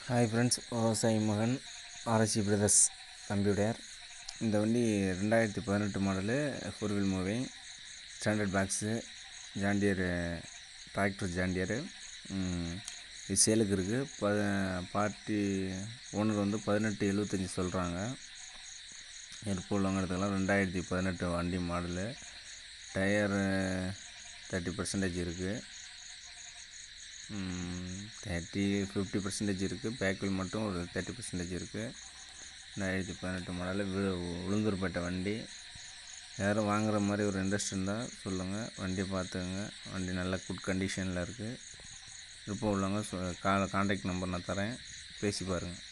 hi friends விவசாயி மகன் RSC brothers computer இந்த வண்டி ரெண்டாயிரத்தி பதினெட்டு model four wheel moving standard box John Deere tractor John Deere இது சேலுக்கு இருக்குது ப பார்ட்டி ஓனர் வந்து பதினெட்டு எழுபத்தஞ்சி சொல்கிறாங்க இருப்பு உள்ளவங்கிறதுக்கெல்லாம் ரெண்டாயிரத்தி பதினெட்டு வண்டி மாடலு டயரு தேர்ட்டி பர்சன்டேஜ் இருக்குது தேர்ட்டி ஃபிஃப்டி பர்சன்டேஜ் இருக்குது பேக் வீல் மட்டும் ஒரு தேர்ட்டி பர்சன்டேஜ் இருக்குது ரெண்டாயிரத்தி பதினெட்டு மாடலு வி உளுந்தூர்பேட்டை வண்டி யாரும் வாங்குற மாதிரி ஒரு இன்ட்ரெஸ்ட் இருந்தால் சொல்லுங்கள் வண்டியை பார்த்துங்க வண்டி நல்ல குட் கண்டிஷனில் இருக்குது விருப்பம் உள்ளவங்க சொ கா கான்டாக்ட் நம்பர் நான் தரேன் பேசி பாருங்கள்